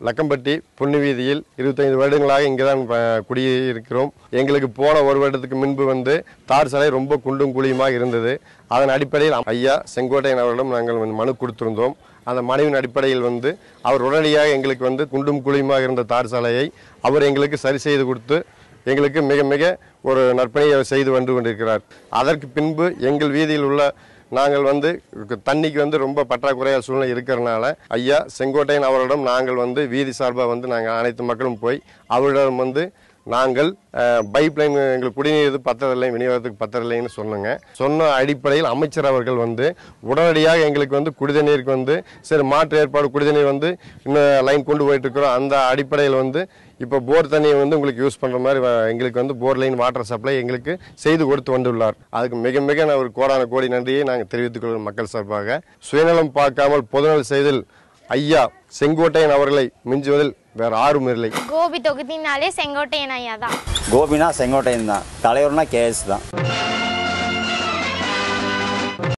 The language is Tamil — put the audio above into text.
லக்கம்பட்டி பொன்னு வீதியில் இருபத்தைந்து வருடங்களாக இங்கே தான் குடியிருக்கிறோம் எங்களுக்கு போன ஒரு வருடத்துக்கு முன்பு வந்து தார் சாலை ரொம்ப குண்டும் குழியுமாக இருந்தது அதன் அடிப்படையில் ஐயா செங்கோட்டையன் அவர்களிடம் நாங்கள் வந்து மனு கொடுத்திருந்தோம் அந்த மனுவின் அடிப்படையில் வந்து அவர் உடனடியாக எங்களுக்கு வந்து குண்டும் குழியுமாக இருந்த தார் சாலையை அவர் எங்களுக்கு சரி செய்து கொடுத்து எங்களுக்கு மிக மிக ஒரு நற்பணியை செய்து வந்து கொண்டிருக்கிறார் அதற்கு பின்பு எங்கள் வீதியில் உள்ள நாங்கள் வந்து தண்ணிக்கு வந்து ரொம்ப பற்றாக்குறையாக சூழ்நிலை இருக்கிறனால ஐயா செங்கோட்டையன் அவரிடம் நாங்கள் வந்து வீதி சார்பாக வந்து நாங்கள் அனைத்து மக்களும் போய் அவரிடம் வந்து நாங்கள் பைப் லைன் எங்களுக்கு குடிநீர் இது பத்ததில்லை விநியோகத்துக்கு பத்ததில்லைன்னு சொன்னோங்க சொன்ன அடிப்படையில் அமைச்சர் அவர்கள் வந்து உடனடியாக எங்களுக்கு வந்து குடிதண்ணீருக்கு வந்து சரி மாற்று ஏற்பாடு குடிதண்ணீர் வந்து இன்னும் லைன் கொண்டு போயிட்டு இருக்கிறோம் அந்த அடிப்படையில் வந்து இப்போ போர் தண்ணியை வந்து உங்களுக்கு யூஸ் பண்ணுற மாதிரி வ- எங்களுக்கு வந்து போர் லைன் வாட்டர் சப்ளை எங்களுக்கு செய்து கொடுத்து வந்துள்ளார் அதுக்கு மிக மிக நான் ஒரு கோடான கோடி நன்றியை நாங்கள் தெரிவித்துக் கொள்வோம் மக்கள் சார்பாக சுயநலம் பார்க்காமல் பொதுநல செய்தில் ஐயா செங்கோட்டையன் அவர்களை மிஞ்சுவதில் வேற ஆறும் இல்லை கோபி தொகுதினாலே செங்கோட்டையன் ஐயா தான் கோபினா செங்கோட்டையன் தான் தலைவர்னா கேஎஸ் தான்